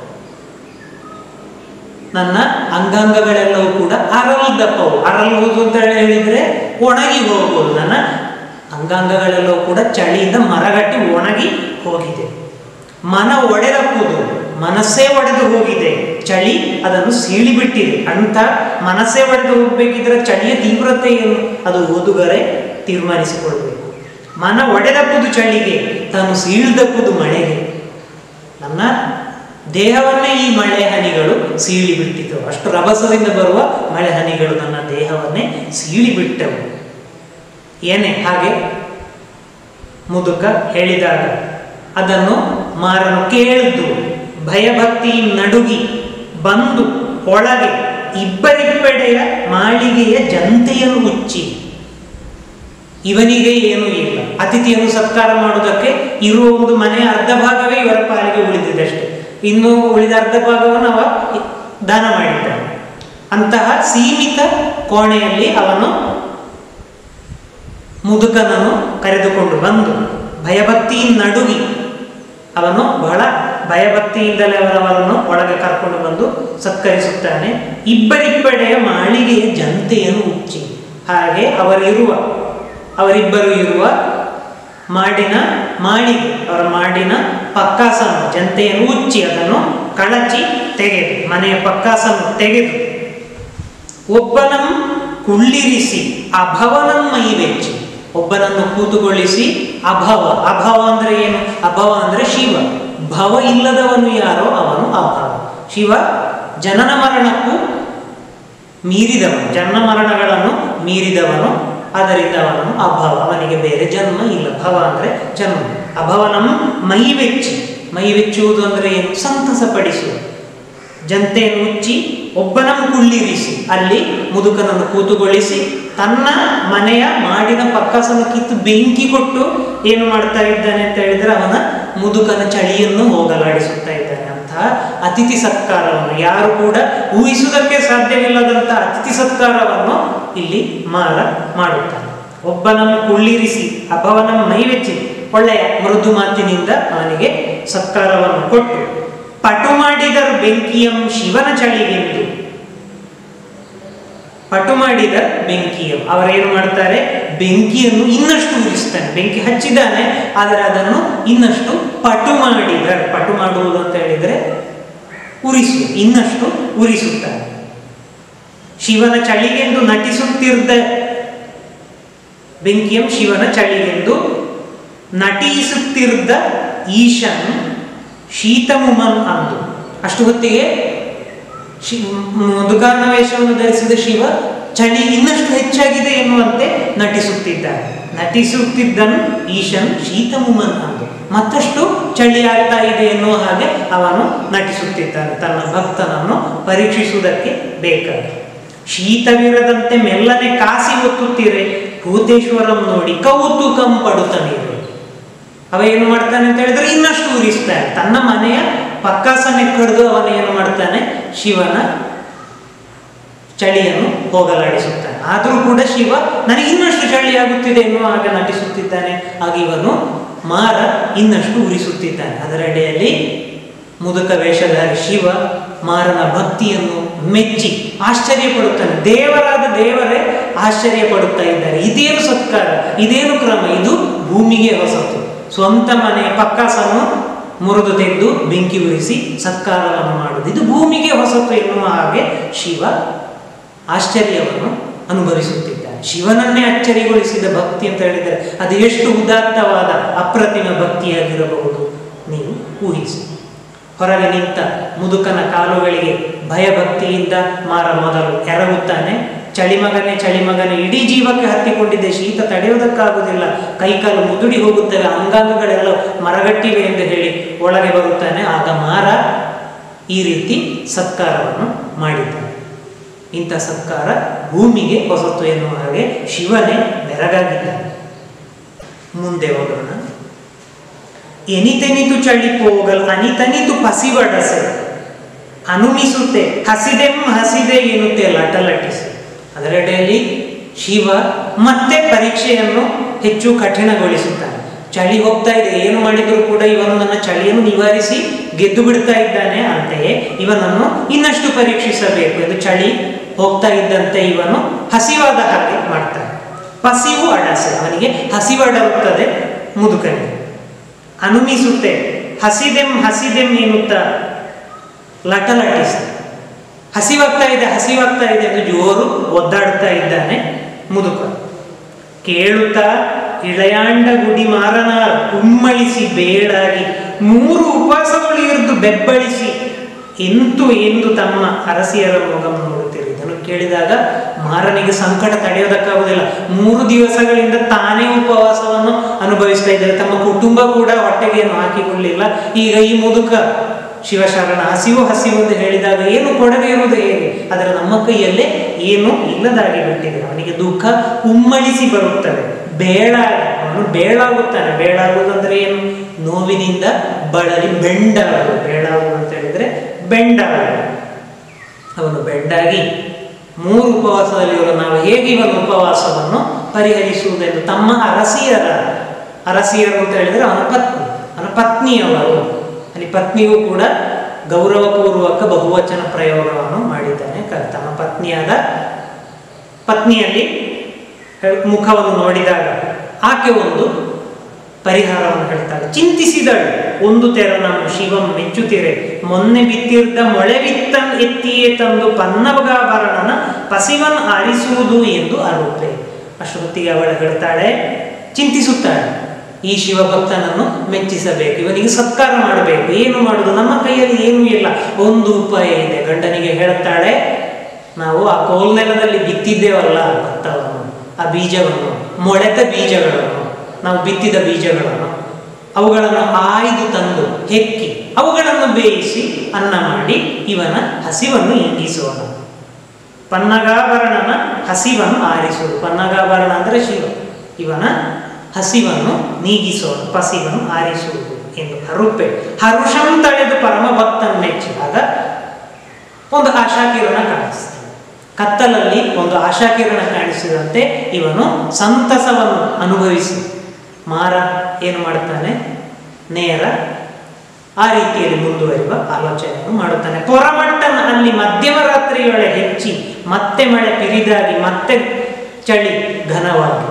ನನ್ನ ಅಂಗಾಂಗಗಳೆಲ್ಲವೂ ಕೂಡ ಅರಳ್ದಪ್ಪವು ಅರಳುವುದು ಅಂತ ಹೇಳಿದ್ರೆ ಒಣಗಿ ಹೋಗುವುದು ನನ್ನ ಅಂಗಾಂಗಗಳೆಲ್ಲವೂ ಕೂಡ ಚಳಿಯಿಂದ ಮರಗಟ್ಟಿ ಒಣಗಿ ಹೋಗಿದೆ ಮನ ಒಡೆದಪ್ಪುದು ಮನಸ್ಸೇ ಒಡೆದು ಹೋಗಿದೆ ಚಳಿ ಅದನ್ನು ಸೀಳಿಬಿಟ್ಟಿದೆ ಅಂತ ಮನಸ್ಸೇ ಒಡೆದು ಹೋಗ್ಬೇಕಿದ್ರೆ ಚಳಿಯ ತೀವ್ರತೆ ಏನು ಅದು ಓದುಗರೆ ತೀರ್ಮಾನಿಸಿಕೊಳ್ಬೇಕು ಮನ ಒಡೆದಪ್ಪುದು ಚಳಿಗೆ ತಾನು ಸೀಳ್ದಪ್ಪುದು ಮಳೆಗೆ ನನ್ನ ದೇಹವನ್ನೇ ಈ ಮಳೆ ಹನಿಗಳು ಸೀಳಿ ಬಿಟ್ಟಿತು ಅಷ್ಟು ರಭಸದಿಂದ ಬರುವ ಮಳೆ ಹನಿಗಳು ನನ್ನ ದೇಹವನ್ನೇ ಸೀಳಿ ಬಿಟ್ಟವು ಏನೇ ಹಾಗೆ ಮುದುಕ ಹೇಳಿದಾಗ ಅದನ್ನು ಮಾರನು ಕೇಳಿದ್ದು ಭಯಭಕ್ತಿ ನಡುಗಿ ಬಂದು ಒಳಗೆ ಇಬ್ಬರಿಬ್ಬೆಡೆಯ ಮಾಳಿಗೆಯ ಜಂತೆಯನ್ನು ಮುಚ್ಚಿ ಇವನಿಗೆ ಏನೂ ಇಲ್ಲ ಅತಿಥಿಯನ್ನು ಸತ್ಕಾರ ಮಾಡುವುದಕ್ಕೆ ಇರುವ ಒಂದು ಮನೆಯ ಅರ್ಧ ಭಾಗವೇ ಇವರ ಪಾಲಿಗೆ ಉಳಿದಿದೆ ಅಷ್ಟೇ ಇನ್ನು ಉಳಿದ ಅರ್ಧ ಭಾಗವನ್ನು ಅವ ದಾನ ಮಾಡಿದ್ದಾನೆ ಅಂತಹ ಸೀಮಿತ ಕೋಣೆಯಲ್ಲಿ ಅವನು ಮುದುಕನನ್ನು ಕರೆದುಕೊಂಡು ಬಂದು ಭಯಭಕ್ತಿ ನಡುಗಿ ಅವನು ಬಹಳ ಭಯಭಕ್ತಿಯಿಂದಲೇ ಅವರವರನ್ನು ಒಳಗೆ ಕರ್ಕೊಂಡು ಬಂದು ಸತ್ಕರಿಸುತ್ತಾನೆ ಇಬ್ಬರಿಬ್ಬಡೆಯ ಮಾಳಿಗೆಯ ಜಂತೆಯನ್ನು ಉಚ್ಚಿ ಹಾಗೆ ಅವರಿರುವ ಅವರಿಬ್ಬರು ಇರುವ ಮಾಡಿನ ಮಾಳಿಗೆ ಅವರ ಮಾಡಿನ ಪಕ್ಕಾಸನ್ನು ಜಂತೆಯನ್ನು ಉಚ್ಚಿ ಅದನ್ನು ಕಳಚಿ ತೆಗೆದು ಮನೆಯ ಪಕ್ಕಾಸನ್ನು ತೆಗೆದು ಒಬ್ಬನಂ ಕುಳ್ಳಿರಿಸಿ ಅಭವನಂ ಮೈ ವೆಚ್ಚಿ ಒಬ್ಬನನ್ನು ಕೂತುಗೊಳಿಸಿ ಅಭವ ಅಭವ ಅಂದ್ರೆ ಏನು ಅಭವ ಅಂದ್ರೆ ಶಿವ ಭವ ಇಲ್ಲದವನು ಯಾರೋ ಅವನು ಅಭವ ಶಿವ ಜನನ ಮರಣಕ್ಕೂ ಮೀರಿದವನು ಜನ್ಮ ಮರಣಗಳನ್ನು ಮೀರಿದವನು ಅದರಿಂದ ಅವನು ಅಭವ ಅವನಿಗೆ ಬೇರೆ ಜನ್ಮ ಇಲ್ಲ ಭವ ಅಂದ್ರೆ ಜನ್ಮ ಅಭವನಂ ಮೈ ವೆಚ್ಚಿ ಮೈ ವೆಚ್ಚುವುದು ಅಂದ್ರೆ ಏನು ಸಂತಸಪಡಿಸುವುದು ಜಂತೆಯನ್ನು ಮುಚ್ಚಿ ಒಬ್ಬನಂ ಕುಳ್ಳಿರಿಸಿ ಅಲ್ಲಿ ಮುದುಕನನ್ನು ಕೂತುಗೊಳಿಸಿ ತನ್ನ ಮನೆಯ ಮಾಡಿನ ಪಕ್ಕಾಸನ್ನು ಕಿತ್ತು ಬೆಂಕಿ ಕೊಟ್ಟು ಏನು ಮಾಡ್ತಾ ಇದ್ದಾನೆ ಅಂತ ಹೇಳಿದ್ರೆ ಅವನ ಮುದುಕನ ಚಳಿಯನ್ನು ಹೋಗಲಾಡಿಸುತ್ತಾ ಇದ್ದಾನೆ ಅಂತಹ ಅತಿಥಿ ಸತ್ಕಾರವನ್ನು ಯಾರು ಕೂಡ ಊಹಿಸುವುದಕ್ಕೆ ಸಾಧ್ಯವಿಲ್ಲದಂಥ ಅತಿಥಿ ಸತ್ಕಾರವನ್ನು ಇಲ್ಲಿ ಮಾರ ಮಾಡುತ್ತಾನೆ ಒಬ್ಬನಂ ಕುಳ್ಳಿರಿಸಿ ಅಭವನಂ ಮೈವೆಚ್ಚಿ ಒಳ್ಳೆಯ ಮೃದು ಮಾತಿನಿಂದ ಅವನಿಗೆ ಸತ್ಕಾರವನ್ನು ಕೊಟ್ಟು ಪಟು ಮಾಡಿದರು ಬೆಂಕಿಯಂ ಶಿವನ ಚಳಿಗೆಂದು ಪಟು ಮಾಡಿದ ಬೆಂಕಿಯಂ ಅವರೇನು ಮಾಡ್ತಾರೆ ಬೆಂಕಿಯನ್ನು ಇನ್ನಷ್ಟು ಉರಿಸ್ತಾನೆ ಬೆಂಕಿ ಹಚ್ಚಿದ್ದಾನೆ ಆದರೆ ಅದನ್ನು ಇನ್ನಷ್ಟು ಪಟು ಮಾಡಿದ ಪಟು ಮಾಡುವುದು ಅಂತ ಹೇಳಿದರೆ ಉರಿಸು ಇನ್ನಷ್ಟು ಉರಿಸುತ್ತಾನೆ ಶಿವನ ಚಳಿಗೆಂದು ನಟಿಸುತ್ತಿದ್ದ ಬೆಂಕಿಯಂ ಶಿವನ ಚಳಿಗೆಂದು ನಟಿಸುತ್ತಿದ್ದ ಈಶನ್ ಶೀತಮುಮನ್ ಅಂದು ಅಷ್ಟು ಹೊತ್ತಿಗೆ ಶಿ ದುಕಾನ ವೇಷವನ್ನು ಧರಿಸಿದ ಶಿವ ಚಳಿ ಇನ್ನಷ್ಟು ಹೆಚ್ಚಾಗಿದೆ ಎನ್ನುವಂತೆ ನಟಿಸುತ್ತಿದ್ದಾನೆ ನಟಿಸುತ್ತಿದ್ದನು ಈಶನ್ ಶೀತಮುಮನ್ ಅಂದು ಮತ್ತಷ್ಟು ಚಳಿ ಆಗ್ತಾ ಇದೆ ಎನ್ನುವ ಹಾಗೆ ಅವನು ನಟಿಸುತ್ತಿದ್ದಾನೆ ತನ್ನ ಭಕ್ತನನ್ನು ಪರೀಕ್ಷಿಸುವುದಕ್ಕೆ ಬೇಕಾಗಿ ಶೀತವಿರದಂತೆ ಮೆಲ್ಲನೆ ಕಾಸಿ ಒತ್ತುತ್ತೀರೆ ಭೂತೇಶ್ವರಂ ನೋಡಿ ಕೌತುಕಂ ಪಡುತ್ತನೀರು ಅವ ಏನು ಮಾಡ್ತಾನೆ ಅಂತ ಹೇಳಿದ್ರೆ ಇನ್ನಷ್ಟು ಉರಿಸ್ತಾನೆ ತನ್ನ ಮನೆಯ ಪಕ್ಕಾಸನೆ ಕಡಿದು ಅವನು ಏನು ಮಾಡ್ತಾನೆ ಶಿವನ ಚಳಿಯನ್ನು ಹೋಗಲಾಡಿಸುತ್ತಾನೆ ಆದರೂ ಕೂಡ ಶಿವ ನನಗೆ ಇನ್ನಷ್ಟು ಚಳಿ ಆಗುತ್ತಿದೆ ಎನ್ನುವ ಹಾಗೆ ನಟಿಸುತ್ತಿದ್ದಾನೆ ಆಗ ಇವನು ಮಾರ ಇನ್ನಷ್ಟು ಉರಿಸುತ್ತಿದ್ದಾನೆ ಅದರಡೆಯಲ್ಲಿ ಮುದುಕ ವೇಷಧಾರಿ ಶಿವ ಮಾರನ ಭಕ್ತಿಯನ್ನು ಮೆಚ್ಚಿ ಆಶ್ಚರ್ಯ ಪಡುತ್ತಾನೆ ದೇವರಾದ ದೇವರೇ ಆಶ್ಚರ್ಯ ಪಡುತ್ತಾ ಇದ್ದಾರೆ ಇದೇನು ಸತ್ಕಾರ ಇದೇನು ಕ್ರಮ ಇದು ಭೂಮಿಗೆ ಹೊಸತು ಸ್ವಂತ ಮನೆಯ ಪಕ್ಕಾಸನ್ನು ಮುರಿದು ತೆಗೆದು ಬೆಂಕಿ ಉರಿಸಿ ಸತ್ಕಾರವನ್ನು ಮಾಡುವುದು ಇದು ಭೂಮಿಗೆ ಹೊಸತು ಎನ್ನುವ ಹಾಗೆ ಶಿವ ಆಶ್ಚರ್ಯವನ್ನು ಅನುಭವಿಸುತ್ತಿದ್ದಾನೆ ಶಿವನನ್ನೇ ಅಚ್ಚರಿಗೊಳಿಸಿದ ಭಕ್ತಿ ಅಂತ ಹೇಳಿದರೆ ಅದು ಎಷ್ಟು ಉದಾತ್ತವಾದ ಅಪ್ರತಿಮ ಭಕ್ತಿಯಾಗಿರಬಹುದು ನೀವು ಊಹಿಸಿ ಹೊರಗೆ ನಿಂತ ಮುದುಕನ ಕಾಲುಗಳಿಗೆ ಭಯಭಕ್ತಿಯಿಂದ ಮಾರ ಮೊದಲು ಎರಗುತ್ತಾನೆ ಚಳಿಮಗನೆ ಚಳಿಮಗನೆ ಇಡೀ ಜೀವಕ್ಕೆ ಹತ್ತಿಕೊಂಡಿದ್ದೆ ಶೀತ ತಡೆಯುವುದಕ್ಕಾಗುವುದಿಲ್ಲ ಕೈಕಾಲು ಮುದುಡಿ ಹೋಗುತ್ತವೆ ಅಂಗಾಂಗಗಳೆಲ್ಲ ಮರಗಟ್ಟಿವೆ ಎಂದು ಹೇಳಿ ಒಳಗೆ ಬರುತ್ತಾನೆ ಆಗ ಮಾರ ಈ ರೀತಿ ಸತ್ಕಾರವನ್ನು ಮಾಡಿದ್ದಾನೆ ಇಂಥ ಸತ್ಕಾರ ಭೂಮಿಗೆ ಹೊಸತು ಎನ್ನುವ ಹಾಗೆ ಶಿವನೇ ಬೆರಗಾಗಿದ್ದಾನೆ ಮುಂದೆ ಹೋಗೋಣ ಎನಿತೆನಿತು ಚಳಿಪೋಗಲ್ ಅನಿತನಿತು ಪಸಿವಡಸೆ ಅನುಮಿಸುತ್ತೆ ಹಸಿದೆಂ ಹಸಿದೆ ಎನ್ನುತ್ತೆ ಲಟಲಟಿಸಿ ಅದರಡೆಯಲ್ಲಿ ಶಿವ ಮತ್ತೆ ಪರೀಕ್ಷೆಯನ್ನು ಹೆಚ್ಚು ಕಠಿಣಗೊಳಿಸುತ್ತಾನೆ ಚಳಿ ಹೋಗ್ತಾ ಇದೆ ಏನು ಮಾಡಿದರೂ ಕೂಡ ಇವನು ನನ್ನ ಚಳಿಯನ್ನು ನಿವಾರಿಸಿ ಗೆದ್ದು ಬಿಡ್ತಾ ಇದ್ದಾನೆ ಅಂತೆಯೇ ಇವನನ್ನು ಇನ್ನಷ್ಟು ಪರೀಕ್ಷಿಸಬೇಕು ಎಂದು ಚಳಿ ಹೋಗ್ತಾ ಇದ್ದಂತೆ ಇವನು ಹಸಿವಾದ ಹಾಗೆ ಮಾಡ್ತಾನೆ ಪಸಿವು ಅಡಸೆ ಅವನಿಗೆ ಹಸಿವಡರುತ್ತದೆ ಮುದುಕನಿಗೆ ಅನುಮಿಸುತ್ತೆ ಹಸಿದೆಂ ಹಸಿದೆಂ ಎನ್ನುತ್ತಾ ಲಟಲಟಿಸ ಹಸಿವಾಗ್ತಾ ಇದೆ ಹಸಿವಾಗ್ತಾ ಇದೆ ಎಂದು ಜೋರು ಒದ್ದಾಡ್ತಾ ಇದ್ದಾನೆ ಮುದುಕ ಕೇಳುತ್ತಾ ಇಳೆಯಾಂಡ ಗುಡಿ ಮಾರನಾರ ಉಮ್ಮಳಿಸಿ ಬೇಡಾಗಿ ಮೂರು ಉಪವಾಸಗಳು ಇರಿದು ಬೆಬ್ಬಳಿಸಿ ಎಂತು ಎಂದು ತಮ್ಮ ಅರಸಿಯರ ಮೊಗಂ ನೋಡುತ್ತೀರಿ ಇದನ್ನು ಕೇಳಿದಾಗ ಮಾರನಿಗೆ ಸಂಕಟ ತಡೆಯೋದಕ್ಕಾಗುವುದಿಲ್ಲ ಮೂರು ದಿವಸಗಳಿಂದ ತಾನೇ ಉಪವಾಸವನ್ನು ಅನುಭವಿಸ್ತಾ ಇದ್ದಾರೆ ತಮ್ಮ ಕುಟುಂಬ ಕೂಡ ಹೊಟ್ಟೆಗೆ ಏನು ಹಾಕಿಕೊಳ್ಳಿಲ್ಲ ಈಗ ಈ ಮುದುಕ ಶಿವಶರಣ ಹಸಿವು ಹಸಿವು ಎಂದು ಹೇಳಿದಾಗ ಏನು ಕೊಡದೆ ಇರುವುದು ಹೇಗೆ ಆದರೆ ನಮ್ಮ ಕೈಯಲ್ಲೇ ಏನು ಇಲ್ಲದಾಗಿ ಬಿಟ್ಟಿದೆ ಅವನಿಗೆ ದುಃಖ ಉಮ್ಮಳಿಸಿ ಬರುತ್ತದೆ ಬೇಳಾಗಿ ಅವನು ಬೇಳಾಗುತ್ತಾನೆ ಬೇಳಾಗುವುದಂದ್ರೆ ಏನು ನೋವಿನಿಂದ ಬಳಲಿ ಬೆಂಡಾಗುವುದು ಬೇಳಾಗುವುದು ಅಂತ ಹೇಳಿದ್ರೆ ಬೆಂಡಾಗುವುದು ಅವನು ಬೆಂಡಾಗಿ ಮೂರು ಉಪವಾಸದಲ್ಲಿ ಇವರು ನಾವು ಹೇಗೆ ಇವನ ಉಪವಾಸವನ್ನು ಪರಿಹರಿಸುವುದೆಂದು ತಮ್ಮ ಅರಸಿಯರ ಅರಸಿಯರು ಅಂತ ಹೇಳಿದರೆ ಅವನ ಪತ್ನಿ ಅವನ ಪತ್ನಿಯವರು ಅಲ್ಲಿ ಪತ್ನಿಯೂ ಕೂಡ ಗೌರವಪೂರ್ವಕ ಬಹುವಚನ ಪ್ರಯೋಗವನ್ನು ಮಾಡಿದ್ದಾನೆ ಕ- ತಮ್ಮ ಪತ್ನಿಯಾದ ಪತ್ನಿಯಲ್ಲಿ ಮುಖವನ್ನು ನೋಡಿದಾಗ ಆಕೆ ಒಂದು ಪರಿಹಾರವನ್ನು ಹೇಳ್ತಾಳೆ ಚಿಂತಿಸಿದಳು ಒಂದು ತೆರ ನಮ್ಮ ಶಿವಂ ಮೆಚ್ಚುತ್ತಿರೆ ಮೊನ್ನೆ ಬಿತ್ತಿರ್ದ ಮೊಳೆ ಬಿತ್ತನ್ ಎತ್ತಿಯೇ ತಂದು ಪನ್ನವಗಾಭರಣನ ಪಸಿವನ್ ಆರಿಸುವುದು ಎಂದು ಆರೋಪೆ ಅಷ್ಟೊತ್ತಿಗೆ ಅವಳು ಹೇಳ್ತಾಳೆ ಚಿಂತಿಸುತ್ತಾಳೆ ಈ ಶಿವಭಕ್ತನನ್ನು ಮೆಚ್ಚಿಸಬೇಕು ಇವನಿಗೆ ಸತ್ಕಾರ ಮಾಡಬೇಕು ಏನು ಮಾಡುದು ನಮ್ಮ ಕೈಯಲ್ಲಿ ಏನೂ ಇಲ್ಲ ಒಂದು ಉಪಾಯ ಇದೆ ಗಂಡನಿಗೆ ಹೇಳ್ತಾಳೆ ನಾವು ಆ ಕೋಲ್ನೆಲದಲ್ಲಿ ಬಿತ್ತಿದ್ದೇವಲ್ಲ ಭತ್ತವನ್ನು ಆ ಬೀಜವನ್ನು ಮೊಳೆತ ಬೀಜಗಳನ್ನು ನಾವು ಬಿತ್ತಿದ ಬೀಜಗಳನ್ನು ಅವುಗಳನ್ನು ಆಯ್ದು ತಂದು ಹೆಕ್ಕಿ ಅವುಗಳನ್ನು ಬೇಯಿಸಿ ಅನ್ನ ಮಾಡಿ ಇವನ ಹಸಿವನ್ನು ಇಂಗಿಸೋಣ ಪನ್ನಗಾಭರಣನ ಹಸಿವನ್ನು ಆರಿಸುವುದು ಪನ್ನಗಾಭರಣ ಅಂದರೆ ಶಿವ ಇವನ ಹಸಿವನ್ನು ನೀಗಿಸೋಣ ಪಸಿವನ್ನು ಆರಿಸುವುದು ಎಂದು ಹರುಪೆ ಹರುಷಂ ತಳೆದು ಪರಮ ಭಕ್ತನ ಮೆಚ್ಚಿದಾಗ ಒಂದು ಆಶಾಕಿರಣ ಕಾಣಿಸ್ತದೆ ಕತ್ತಲಲ್ಲಿ ಒಂದು ಆಶಾಕಿರಣ ಕಾಣಿಸಿದಂತೆ ಇವನು ಸಂತಸವನ್ನು ಅನುಭವಿಸಿ ಮಾರ ಏನು ಮಾಡ್ತಾನೆ ನೇರ ಆ ರೀತಿಯಲ್ಲಿ ಮುಂದುವರಿಯುವ ಆಲೋಚನೆಯನ್ನು ಮಾಡುತ್ತಾನೆ ಪೊರಮಟ್ಟನ ಅಲ್ಲಿ ಮಧ್ಯಮ ರಾತ್ರಿ ವೇಳೆ ಹೆಚ್ಚಿ ಮತ್ತೆ ಮಳೆ ಪಿರಿದಾಗಿ ಮತ್ತೆ ಚಳಿ ಘನವಾಗಿ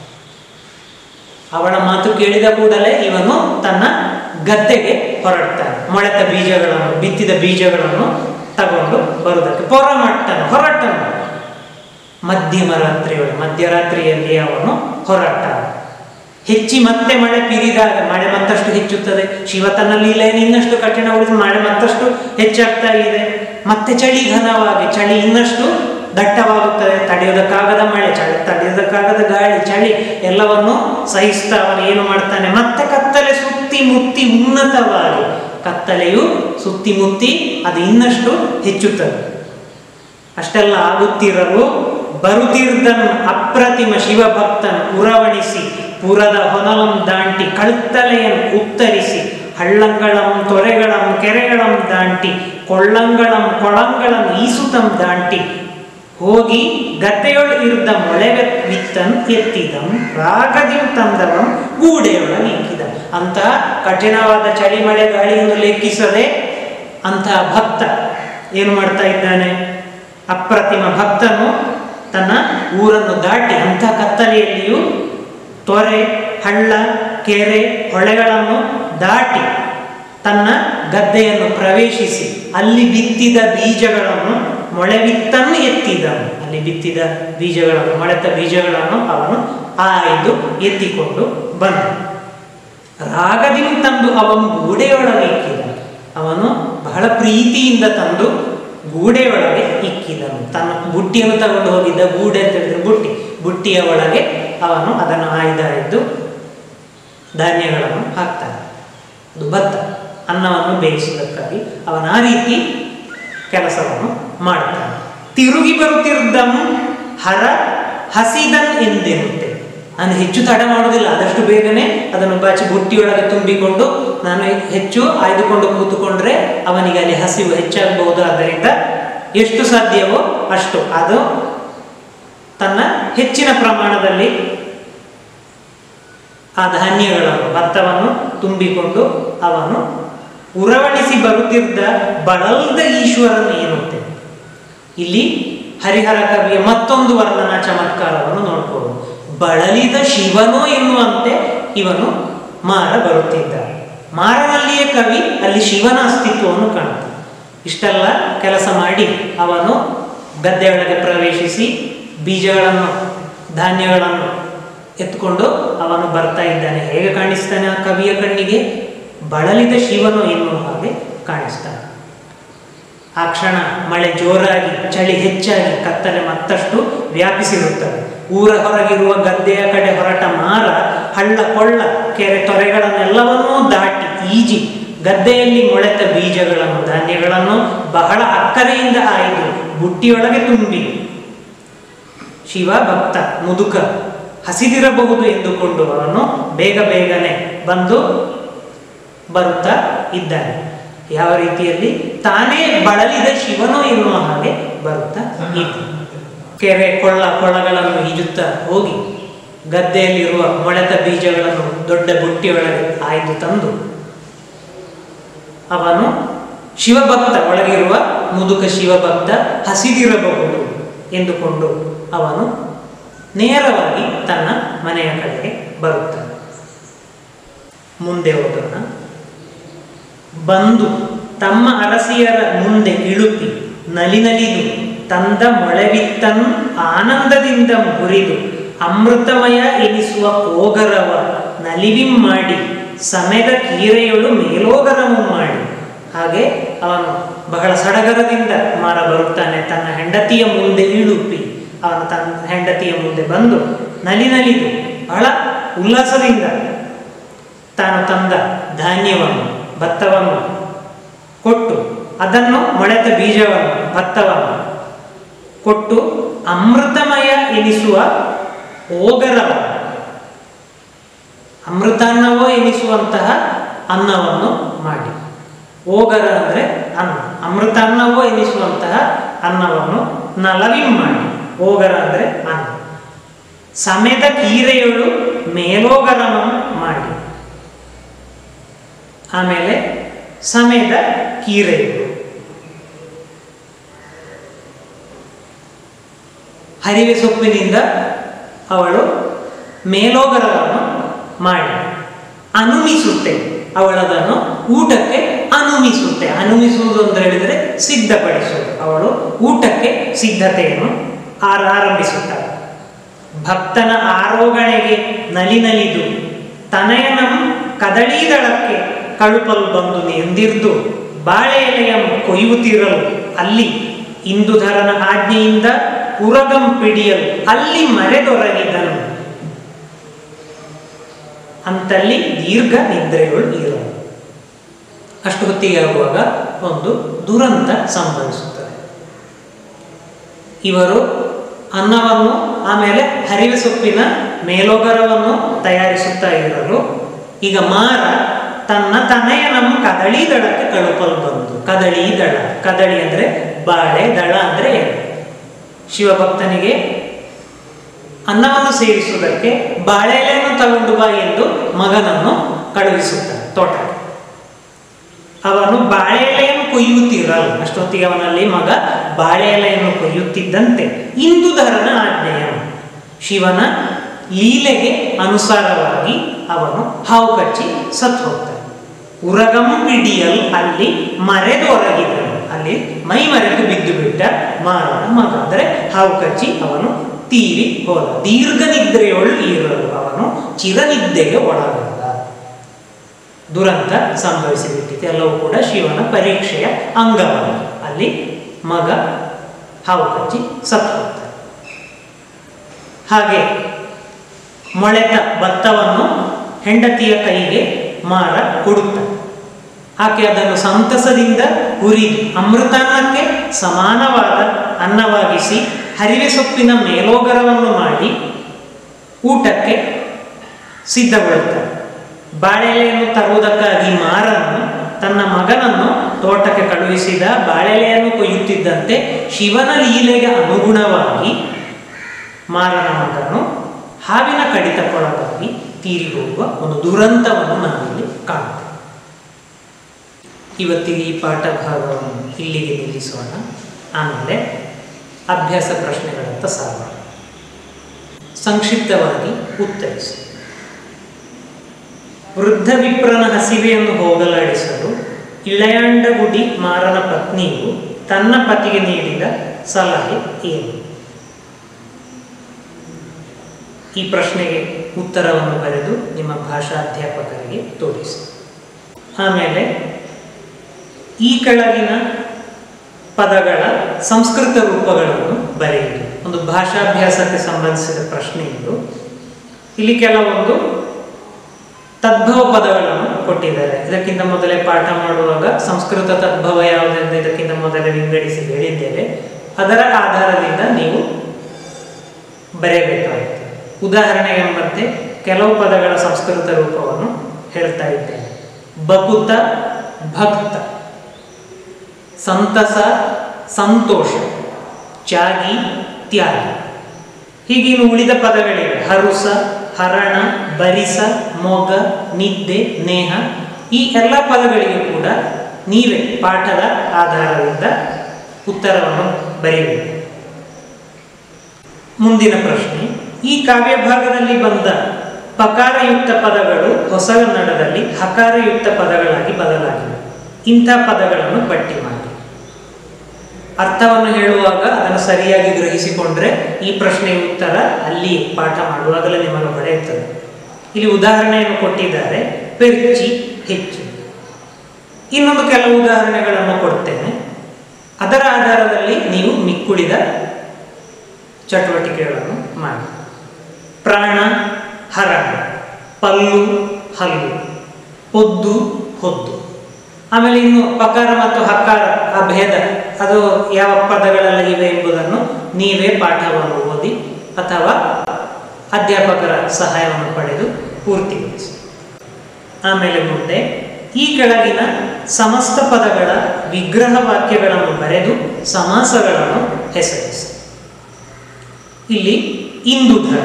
ಅವಳ ಮಾತು ಕೇಳಿದ ಕೂಡಲೇ ಇವನು ತನ್ನ ಗದ್ದೆಗೆ ಹೊರಡ್ತಾನೆ ಮೊಳೆತ ಬೀಜಗಳನ್ನು ಬಿತ್ತಿದ ಬೀಜಗಳನ್ನು ತಗೊಂಡು ಬರುವುದಕ್ಕೆ ಪೊರಮಟ್ಟನ ಹೊರಟನು ಮಧ್ಯಮ ರಾತ್ರಿಯೊಳಗೆ ಮಧ್ಯರಾತ್ರಿಯಲ್ಲಿ ಅವನು ಹೊರಟ ಹೆಚ್ಚಿ ಮತ್ತೆ ಮಳೆ ಪಿರಿದಾಗ ಮಳೆ ಮತ್ತಷ್ಟು ಹೆಚ್ಚುತ್ತದೆ ಶಿವ ತನ್ನ ಲೀಲೆಯನ್ನು ಇನ್ನಷ್ಟು ಕಠಿಣಗೊಳಿಸಿ ಮಳೆ ಮತ್ತಷ್ಟು ಹೆಚ್ಚಾಗ್ತಾ ಇದೆ ಮತ್ತೆ ಚಳಿ ಘನವಾಗಿ ಚಳಿ ಇನ್ನಷ್ಟು ದಟ್ಟವಾಗುತ್ತದೆ ತಡೆಯೋದಕ್ಕಾಗದ ಮಳೆ ಚಳಿ ತಡೆಯೋದಕ್ಕಾಗದ ಗಾಳಿ ಚಳಿ ಎಲ್ಲವನ್ನು ಸಹಿಸ್ತಾ ಅವನು ಏನು ಮಾಡ್ತಾನೆ ಮತ್ತೆ ಕತ್ತಲೆ ಸುತ್ತಿ ಮುತ್ತಿ ಉನ್ನತವಾಗಿ ಕತ್ತಲೆಯು ಸುತ್ತಿ ಮುತ್ತಿ ಅದು ಇನ್ನಷ್ಟು ಹೆಚ್ಚುತ್ತದೆ ಅಷ್ಟೆಲ್ಲ ಆಗುತ್ತಿರಲು ಬರುತ್ತಿರ್ದನ್ ಅಪ್ರತಿಮ ಶಿವಭಕ್ತನ್ ಉರವಣಿಸಿ ಪುರದ ಹೊನಲಂ ದಾಂಟಿ ಕಳ್ತಲೆಯನ್ನು ಉತ್ತರಿಸಿ ಹಳ್ಳಂಗಳಂ ತೊರೆಗಳಂ ಕೆರೆಗಳಂ ದಾಂಟಿ ಕೊಳ್ಳಂಗಳಂ ಕೊಳಂಗಳಂ ಈಸುತಂ ದಾಂಟಿ ಹೋಗಿ ಗದ್ದೆಯೊಳು ಇರ್ದ ಮೊಳೆ ವಿತ್ತನ್ ಎತ್ತಿದಂ ರಾಗದಿಂ ತಂದವಂ ಗೂಡೆಯೊಳಗೆ ಇಕ್ಕಿದ ಅಂತಹ ಕಠಿಣವಾದ ಚಳಿ ಮಳೆ ಗಾಳಿಯನ್ನು ಲೆಕ್ಕಿಸದೆ ಅಂತಹ ಭಕ್ತ ಏನು ಮಾಡ್ತಾ ಇದ್ದಾನೆ ಅಪ್ರತಿಮ ಭಕ್ತನು ತನ್ನ ಊರನ್ನು ದಾಟಿ ಅಂಥ ಕತ್ತಲೆಯಲ್ಲಿಯೂ ತೊರೆ ಹಳ್ಳ ಕೆರೆ ಹೊಳೆಗಳನ್ನು ದಾಟಿ ತನ್ನ ಗದ್ದೆಯನ್ನು ಪ್ರವೇಶಿಸಿ ಅಲ್ಲಿ ಬಿತ್ತಿದ ಬೀಜಗಳನ್ನು ಮೊಳೆ ಬಿತ್ತನ್ನು ಎತ್ತಿದನು ಅಲ್ಲಿ ಬಿತ್ತಿದ ಬೀಜಗಳನ್ನು ಮೊಳೆತ ಬೀಜಗಳನ್ನು ಅವನು ಆಯ್ದು ಎತ್ತಿಕೊಂಡು ಬಂದ ರಾಗದಿಂದ ತಂದು ಅವನು ಗೂಡೆಯೊಳಗೆ ಇಕ್ಕಿದ ಅವನು ಬಹಳ ಪ್ರೀತಿಯಿಂದ ತಂದು ಗೂಡೆಯೊಳಗೆ ಇಕ್ಕಿದನು ತನ್ನ ಬುಟ್ಟಿಯನ್ನು ತಗೊಂಡು ಹೋಗಿದ್ದ ಗೂಡೆ ಅಂತ ಹೇಳಿದ್ರೆ ಬುಟ್ಟಿ ಬುಟ್ಟಿಯ ಒಳಗೆ ಅವನು ಅದನ್ನು ಆಯ್ದ ಇದ್ದು ಧಾನ್ಯಗಳನ್ನು ಹಾಕ್ತಾನೆ ಅದು ಭತ್ತ ಅನ್ನವನ್ನು ಬೇಯಿಸುವುದಕ್ಕಾಗಿ ಅವನ ಆ ರೀತಿ ಕೆಲಸವನ್ನು ಮಾಡ್ತಾನೆ ತಿರುಗಿ ಬರುತ್ತಿದ್ದಂ ಹರ ಹಸಿದನ್ ಎಂದೆನ್ನುತ್ತೆ ನಾನು ಹೆಚ್ಚು ತಡ ಮಾಡುವುದಿಲ್ಲ ಆದಷ್ಟು ಬೇಗನೆ ಅದನ್ನು ಬಾಚಿ ಬುಟ್ಟಿಯೊಳಗೆ ತುಂಬಿಕೊಂಡು ನಾನು ಹೆಚ್ಚು ಆಯ್ದುಕೊಂಡು ಕೂತುಕೊಂಡ್ರೆ ಅವನಿಗೆ ಅಲ್ಲಿ ಹಸಿವು ಹೆಚ್ಚಾಗಬಹುದು ಆದ್ದರಿಂದ ಎಷ್ಟು ಸಾಧ್ಯವೋ ಅಷ್ಟು ಅದು ತನ್ನ ಹೆಚ್ಚಿನ ಪ್ರಮಾಣದಲ್ಲಿ ಆ ಧಾನ್ಯಗಳನ್ನು ಭತ್ತವನ್ನು ತುಂಬಿಕೊಂಡು ಅವನು ಉರವಣಿಸಿ ಬರುತ್ತಿದ್ದ ಬಳಲ್ದ ಈಶ್ವರನು ಎನ್ನುತ್ತೆ ಇಲ್ಲಿ ಹರಿಹರ ಕವಿಯ ಮತ್ತೊಂದು ವರ್ಣನಾ ಚಮತ್ಕಾರವನ್ನು ನೋಡ್ಬೋದು ಬಳಲಿದ ಶಿವನೋ ಎನ್ನುವಂತೆ ಇವನು ಮಾರ ಬರುತ್ತಿದ್ದಾನೆ ಮಾರನಲ್ಲಿಯೇ ಕವಿ ಅಲ್ಲಿ ಶಿವನ ಅಸ್ತಿತ್ವವನ್ನು ಕಾಣುತ್ತಾನೆ ಇಷ್ಟೆಲ್ಲ ಕೆಲಸ ಮಾಡಿ ಅವನು ಗದ್ದೆಯೊಳಗೆ ಪ್ರವೇಶಿಸಿ ಬೀಜಗಳನ್ನು ಧಾನ್ಯಗಳನ್ನು ಎತ್ಕೊಂಡು ಅವನು ಬರ್ತಾ ಇದ್ದಾನೆ ಹೇಗೆ ಕಾಣಿಸ್ತಾನೆ ಆ ಕವಿಯ ಕಣ್ಣಿಗೆ ಬಳಲಿದ ಶಿವನು ಎನ್ನುವ ಹಾಗೆ ಕಾಣಿಸ್ತಾನೆ ಆ ಕ್ಷಣ ಮಳೆ ಜೋರಾಗಿ ಚಳಿ ಹೆಚ್ಚಾಗಿ ಕತ್ತಲೆ ಮತ್ತಷ್ಟು ವ್ಯಾಪಿಸಿರುತ್ತದೆ ಊರ ಹೊರಗಿರುವ ಗದ್ದೆಯ ಕಡೆ ಹೊರಟ ಮಾರ ಹಳ್ಳ ಕೊಳ್ಳ ಕೆರೆ ತೊರೆಗಳನ್ನೆಲ್ಲವನ್ನೂ ದಾಟಿ ಈಜಿ ಗದ್ದೆಯಲ್ಲಿ ಮೊಳೆತ ಬೀಜಗಳನ್ನು ಧಾನ್ಯಗಳನ್ನು ಬಹಳ ಅಕ್ಕರೆಯಿಂದ ಆಯ್ದು ಬುಟ್ಟಿಯೊಳಗೆ ತುಂಬಿ ಶಿವ ಭಕ್ತ ಮುದುಕ ಹಸಿದಿರಬಹುದು ಎಂದುಕೊಂಡು ಅವನು ಬೇಗ ಬೇಗನೆ ಬಂದು ಬರುತ್ತಾ ಇದ್ದಾನೆ ಯಾವ ರೀತಿಯಲ್ಲಿ ತಾನೇ ಬಳಲಿದ ಶಿವನು ಎನ್ನುವ ಹಾಗೆ ಬರುತ್ತಾ ಇದ್ದ ಕೆರೆ ಕೊಳ್ಳ ಕೊಳ್ಳಗಳನ್ನು ಈಜುತ್ತಾ ಹೋಗಿ ಗದ್ದೆಯಲ್ಲಿರುವ ಮೊಳೆತ ಬೀಜಗಳನ್ನು ದೊಡ್ಡ ಬುಟ್ಟಿಯೊಳಗೆ ಆಯ್ದು ತಂದು ಅವನು ಶಿವಭಕ್ತ ಒಳಗಿರುವ ಮುದುಕ ಶಿವಭಕ್ತ ಹಸಿದಿರಬಹುದು ಎಂದುಕೊಂಡು ಅವನು ನೇರವಾಗಿ ತನ್ನ ಮನೆಯ ಕಡೆಗೆ ಬರುತ್ತಾನೆ ಮುಂದೆ ಹೋಗೋಣ ಬಂದು ತಮ್ಮ ಅರಸಿಯರ ಮುಂದೆ ಇಳುಪಿ ನಲಿನಲಿದು ತಂದ ಮೊಳೆವಿತ್ತನ್ ಆನಂದದಿಂದ ಮುರಿದು ಅಮೃತಮಯ ಎನಿಸುವ ಕೋಗರವ ನಲಿವಿಂ ಮಾಡಿ ಸಮೆದ ಕೀರೆಯೊಳು ಮೇಲೋಗರವು ಮಾಡಿ ಹಾಗೆ ಅವನು ಬಹಳ ಸಡಗರದಿಂದ ಮಾರ ಬರುತ್ತಾನೆ ತನ್ನ ಹೆಂಡತಿಯ ಮುಂದೆ ಇಳುಪಿ ಅವನು ತನ್ನ ಹೆಂಡತಿಯ ಮುಂದೆ ಬಂದು ನಲಿ ನಲಿದು ಬಹಳ ಉಲ್ಲಾಸದಿಂದ ತಾನು ತಂದ ಧಾನ್ಯವನ್ನು ಭತ್ತವನ್ನು ಕೊಟ್ಟು ಅದನ್ನು ಮೊಳೆತ ಬೀಜವನ್ನು ಭತ್ತವನ್ನು ಕೊಟ್ಟು ಅಮೃತಮಯ ಎನಿಸುವ ಓಗರವನ್ನು ಅಮೃತಾನ್ನವೋ ಎನಿಸುವಂತಹ ಅನ್ನವನ್ನು ಮಾಡಿ ಓಗರ ಅಂದರೆ ಅನ್ನ ಅಮೃತಾನ್ನವೋ ಎನಿಸುವಂತಹ ಅನ್ನವನ್ನು ನಲವಿ ಮಾಡಿ ಓಗರ ಅಂದರೆ ಅನ್ನ ಸಮೇತ ಕೀರೆಯೊಳು ಮೇಲೋಗರವನ್ನು ಮಾಡಿ ಆಮೇಲೆ ಸಮೇತ ಕೀರೆಯು ಹರಿವೆ ಸೊಪ್ಪಿನಿಂದ ಅವಳು ಮೇಲೋಗರವನ್ನು ಮಾಡಿ ಅನುಮಿಸುತ್ತೆ ಅವಳದನ್ನು ಊಟಕ್ಕೆ ಅನುಮಿಸುತ್ತೆ ಅನುಮಿಸುವುದು ಅಂತ ಹೇಳಿದರೆ ಸಿದ್ಧಪಡಿಸುವುದು ಅವಳು ಊಟಕ್ಕೆ ಸಿದ್ಧತೆಯನ್ನು ಆರ ಆರಂಭಿಸುತ್ತಾಳೆ ಭಕ್ತನ ಆರೋಗಣೆಗೆ ನಲಿ ನಲಿದು ತನಯನಂ ಕದಳೀದಳಕ್ಕೆ ಕಳುಪಲು ಬಂದು ನಿಂದಿರ್ದು ಬಾಳೆ ಎಲೆಯ ಕೊಯ್ಯುತ್ತಿರಲು ಅಲ್ಲಿ ಇಂದುಧರನ ಆಜ್ಞೆಯಿಂದ ಉರಗಂ ಪಿಡಿಯಲು ಅಲ್ಲಿ ಮರೆದೊರಗಿದನು ಅಂತಲ್ಲಿ ದೀರ್ಘ ನಿದ್ರೆಗಳು ಇರಲು ಅಷ್ಟು ಹೊತ್ತಿಗೆ ಆಗುವಾಗ ಒಂದು ದುರಂತ ಸಂಭವಿಸುತ್ತದೆ ಇವರು ಅನ್ನವನ್ನು ಆಮೇಲೆ ಹರಿವೆ ಸೊಪ್ಪಿನ ಮೇಲೋಗರವನ್ನು ತಯಾರಿಸುತ್ತಾ ಇರಲು ಈಗ ಮಾರ ತನ್ನ ತನೆಯ ನಮ್ಮ ಕದಳಿ ದಳಕ್ಕೆ ಕಳುಪಲು ಬಂದು ಕದಳಿ ದಳ ಕದಳಿ ಅಂದರೆ ಬಾಳೆ ದಳ ಅಂದರೆ ಏನು ಶಿವಭಕ್ತನಿಗೆ ಅನ್ನವನ್ನು ಸೇವಿಸುವುದಕ್ಕೆ ಬಾಳೆ ಎಲೆಯನ್ನು ತಗೊಂಡು ಬಾ ಎಂದು ಮಗನನ್ನು ಕಳುಹಿಸುತ್ತಾನೆ ತೋಟಕ್ಕೆ ಅವನು ಬಾಳೆ ಎಲೆಯನ್ನು ಕೊಯ್ಯುತ್ತಿರಲ್ಲ ಅಷ್ಟೊತ್ತಿಗೆ ಅವನಲ್ಲಿ ಮಗ ಬಾಳೆ ಎಲೆಯನ್ನು ಕೊಯ್ಯುತ್ತಿದ್ದಂತೆ ಇಂದುಧರನ ಆಜ್ಞೆಯ ಶಿವನ ಲೀಲೆಗೆ ಅನುಸಾರವಾಗಿ ಅವನು ಹಾವು ಕಚ್ಚಿ ಸತ್ತು ಹೋಗ್ತಾನೆ ಉರಗಂ ಪಿಡಿಯಲ್ ಅಲ್ಲಿ ಮರೆದು ಹೊರಗಿದನು ಅಲ್ಲಿ ಮೈ ಮರೆತು ಬಿದ್ದು ಬಿಟ್ಟ ಮಾರನ ಮಗ ಅಂದರೆ ಹಾವು ಕಚ್ಚಿ ಅವನು ತೀರಿ ಹೋದ ದೀರ್ಘ ನಿದ್ರೆಯೊಳು ಇರಲು ಅವನು ಚಿರನಿದ್ದೆಗೆ ಒಳಗಾದ ದುರಂತ ಸಂಭವಿಸಿಬಿಟ್ಟಿತು ಎಲ್ಲವೂ ಕೂಡ ಶಿವನ ಪರೀಕ್ಷೆಯ ಅಂಗವಾಗಿ ಅಲ್ಲಿ ಮಗ ಹಾವು ಕಚ್ಚಿ ಸತ್ತು ಹೋಗ್ತಾನೆ ಹಾಗೆ ಮೊಳೆತ ಭತ್ತವನ್ನು ಹೆಂಡತಿಯ ಕೈಗೆ ಮಾರ ಕೊಡುತ್ತಾನೆ ಆಕೆ ಅದನ್ನು ಸಂತಸದಿಂದ ಹುರಿದು ಅಮೃತಾನ್ನಕ್ಕೆ ಸಮಾನವಾದ ಅನ್ನವಾಗಿಸಿ ಹರಿವೆ ಸೊಪ್ಪಿನ ಮೇಲೋಗರವನ್ನು ಮಾಡಿ ಊಟಕ್ಕೆ ಸಿದ್ಧಗೊಳ್ಳುತ್ತಾರೆ ಬಾಳೆಲೆಯನ್ನು ತರುವುದಕ್ಕಾಗಿ ಮಾರನ್ನು ತನ್ನ ಮಗನನ್ನು ತೋಟಕ್ಕೆ ಕಳುಹಿಸಿದ ಬಾಳೆಲೆಯನ್ನು ಕೊಯ್ಯುತ್ತಿದ್ದಂತೆ ಶಿವನ ಲೀಲೆಗೆ ಅನುಗುಣವಾಗಿ ಮಾರನ ಮಗನು ಹಾವಿನ ಕಡಿತಕ್ಕೊಳಗಾಗಿ ತೀರಿ ಹೋಗುವ ಒಂದು ದುರಂತವನ್ನು ನಾವಿಲ್ಲಿ ಕಾಣುತ್ತೇವೆ ಇವತ್ತಿಗೆ ಈ ಪಾಠ ಭಾಗವನ್ನು ಇಲ್ಲಿಗೆ ನಿಲ್ಲಿಸೋಣ ಆಮೇಲೆ ಅಭ್ಯಾಸ ಪ್ರಶ್ನೆಗಳತ್ತ ಸಾಗೋಣ ಸಂಕ್ಷಿಪ್ತವಾಗಿ ಉತ್ತರಿಸಿ ವೃದ್ಧ ವಿಪ್ರನ ಹಸಿವೆಯನ್ನು ಹೋಗಲಾಡಿಸಲು ಇಳೆಯಾಂಡಗುಡಿ ಮಾರನ ಪತ್ನಿಯು ತನ್ನ ಪತಿಗೆ ನೀಡಿದ ಸಲಹೆ ಏನು ಈ ಪ್ರಶ್ನೆಗೆ ಉತ್ತರವನ್ನು ಬರೆದು ನಿಮ್ಮ ಭಾಷಾ ಅಧ್ಯಾಪಕರಿಗೆ ತೋರಿಸಿ ಆಮೇಲೆ ಈ ಕೆಳಗಿನ ಪದಗಳ ಸಂಸ್ಕೃತ ರೂಪಗಳನ್ನು ಬರೆಯಿರಿ ಒಂದು ಭಾಷಾಭ್ಯಾಸಕ್ಕೆ ಸಂಬಂಧಿಸಿದ ಪ್ರಶ್ನೆ ಇದು ಇಲ್ಲಿ ಕೆಲವೊಂದು ತದ್ಭವ ಪದಗಳನ್ನು ಕೊಟ್ಟಿದ್ದಾರೆ ಇದಕ್ಕಿಂತ ಮೊದಲೇ ಪಾಠ ಮಾಡುವಾಗ ಸಂಸ್ಕೃತ ತದ್ಭವ ಯಾವುದೆಂದು ಇದಕ್ಕಿಂತ ಮೊದಲೇ ವಿಂಗಡಿಸಿ ಹೇಳಿದ್ದೇವೆ ಅದರ ಆಧಾರದಿಂದ ನೀವು ಬರೆಯಬೇಕಾಗುತ್ತೆ ಉದಾಹರಣೆಗೆಂಬಂತೆ ಕೆಲವು ಪದಗಳ ಸಂಸ್ಕೃತ ರೂಪವನ್ನು ಹೇಳ್ತಾ ಇದ್ದೇನೆ ಬಕುತ ಭಕ್ತ ಸಂತಸ ಸಂತೋಷ ತ್ಯಾಗಿ ತ್ಯಾಗಿ ಹೀಗಿನ್ನು ಉಳಿದ ಪದಗಳಿವೆ ಹರುಸ ಹರಣ ಬರಿಸ ಮೊಗ ನಿದ್ದೆ ನೇಹ ಈ ಎಲ್ಲ ಪದಗಳಿಗೂ ಕೂಡ ನೀವೇ ಪಾಠದ ಆಧಾರದಿಂದ ಉತ್ತರವನ್ನು ಬರೆಯಬೇಕು ಮುಂದಿನ ಪ್ರಶ್ನೆ ಈ ಕಾವ್ಯ ಭಾಗದಲ್ಲಿ ಬಂದ ಪಕಾರಯುಕ್ತ ಪದಗಳು ಹೊಸಗನ್ನಡದಲ್ಲಿ ಹಕಾರಯುಕ್ತ ಪದಗಳಾಗಿ ಬದಲಾಗಿವೆ ಇಂಥ ಪದಗಳನ್ನು ಪಟ್ಟಿ ಮಾಡಿ ಅರ್ಥವನ್ನು ಹೇಳುವಾಗ ಅದನ್ನು ಸರಿಯಾಗಿ ಗ್ರಹಿಸಿಕೊಂಡ್ರೆ ಈ ಪ್ರಶ್ನೆಯ ಉತ್ತರ ಅಲ್ಲಿ ಪಾಠ ಮಾಡುವಾಗಲೇ ನಿಮಗೆ ಹೊಳೆಯುತ್ತದೆ ಇಲ್ಲಿ ಉದಾಹರಣೆಯನ್ನು ಕೊಟ್ಟಿದ್ದಾರೆ ಪೆರ್ಚಿ ಹೆಚ್ಚು ಇನ್ನೊಂದು ಕೆಲವು ಉದಾಹರಣೆಗಳನ್ನು ಕೊಡ್ತೇನೆ ಅದರ ಆಧಾರದಲ್ಲಿ ನೀವು ಮಿಕ್ಕುಳಿದ ಚಟುವಟಿಕೆಗಳನ್ನು ಮಾಡಿ ಪ್ರಾಣ ಹರಣ ಪಲ್ಲು ಹಲ್ಲು ಪೊದ್ದು ಹೊದ್ದು ಆಮೇಲೆ ಇನ್ನು ಪಕಾರ ಮತ್ತು ಹಕಾರ ಆ ಭೇದ ಅದು ಯಾವ ಪದಗಳೆಲ್ಲ ಇವೆ ಎಂಬುದನ್ನು ನೀವೇ ಪಾಠವನ್ನು ಓದಿ ಅಥವಾ ಅಧ್ಯಾಪಕರ ಸಹಾಯವನ್ನು ಪಡೆದು ಪೂರ್ತಿಗೊಳಿಸಿ ಆಮೇಲೆ ಮುಂದೆ ಈ ಕೆಳಗಿನ ಸಮಸ್ತ ಪದಗಳ ವಿಗ್ರಹ ವಾಕ್ಯಗಳನ್ನು ಬರೆದು ಸಮಾಸಗಳನ್ನು ಹೆಸರಿಸಿ ಇಲ್ಲಿ ಇಂದುಧರ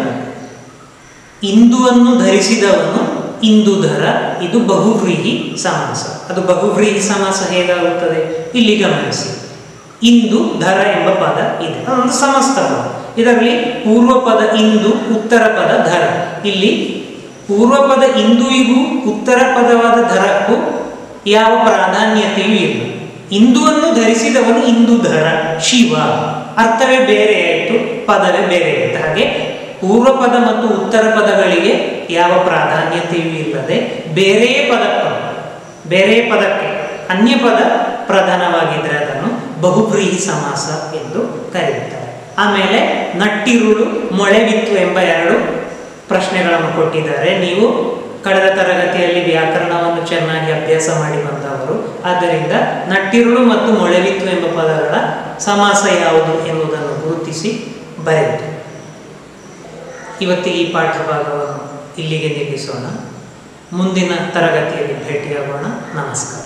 ಇಂದುವನ್ನು ಧರಿಸಿದವನು ಇಂದುಧರ ಇದು ಬಹುವ್ರೀಹಿ ಸಮಾಸ ಅದು ಬಹುವ್ರೀಹಿ ಸಮಾಸ ಹೇಗಾಗುತ್ತದೆ ಇಲ್ಲಿ ಗಮನಿಸಿ ಇಂದು ಧರ ಎಂಬ ಪದ ಇದೆ ಅದೊಂದು ಸಮಸ್ತ ಪದ ಇದರಲ್ಲಿ ಪೂರ್ವ ಪದ ಇಂದು ಉತ್ತರ ಪದ ಧರ ಇಲ್ಲಿ ಪೂರ್ವ ಪದ ಇಂದುವಿಗೂ ಉತ್ತರ ಪದವಾದ ಧರಕ್ಕೂ ಯಾವ ಪ್ರಾಧಾನ್ಯತೆಯೂ ಇಲ್ಲ ಇಂದುವನ್ನು ಧರಿಸಿದವನು ಇಂದುಧರ ಶಿವ ಅರ್ಥವೇ ಬೇರೆ ಆಯಿತು ಪದವೇ ಬೇರೆ ಆಯಿತು ಹಾಗೆ ಪೂರ್ವ ಪದ ಮತ್ತು ಉತ್ತರ ಪದಗಳಿಗೆ ಯಾವ ಪ್ರಾಧಾನ್ಯತೆಯೂ ಇಲ್ಲದೆ ಬೇರೆ ಪದಕ್ಕೆ ಬೇರೆ ಪದಕ್ಕೆ ಅನ್ಯ ಪದ ಪ್ರಧಾನವಾಗಿದ್ದರೆ ಅದನ್ನು ಬಹುಬ್ರೀಹಿ ಸಮಾಸ ಎಂದು ಕರೆಯುತ್ತಾರೆ ಆಮೇಲೆ ನಟ್ಟಿರುಳು ಮೊಳೆವಿತ್ತು ಎಂಬ ಎರಡು ಪ್ರಶ್ನೆಗಳನ್ನು ಕೊಟ್ಟಿದ್ದಾರೆ ನೀವು ಕಳೆದ ತರಗತಿಯಲ್ಲಿ ವ್ಯಾಕರಣವನ್ನು ಚೆನ್ನಾಗಿ ಅಭ್ಯಾಸ ಮಾಡಿ ಬಂದವರು ಆದ್ದರಿಂದ ನಟ್ಟಿರುಳು ಮತ್ತು ಮೊಳೆವಿತ್ತು ಎಂಬ ಪದಗಳ ಸಮಾಸ ಯಾವುದು ಎನ್ನುವುದನ್ನು ಗುರುತಿಸಿ ಬರೆಯಿತು ಇವತ್ತಿಗೆ ಈ ಪಾಠ ಭಾಗವನ್ನು ಇಲ್ಲಿಗೆ ನಿಲ್ಲಿಸೋಣ ಮುಂದಿನ ತರಗತಿಯಲ್ಲಿ ಭೇಟಿಯಾಗೋಣ ನಮಸ್ಕಾರ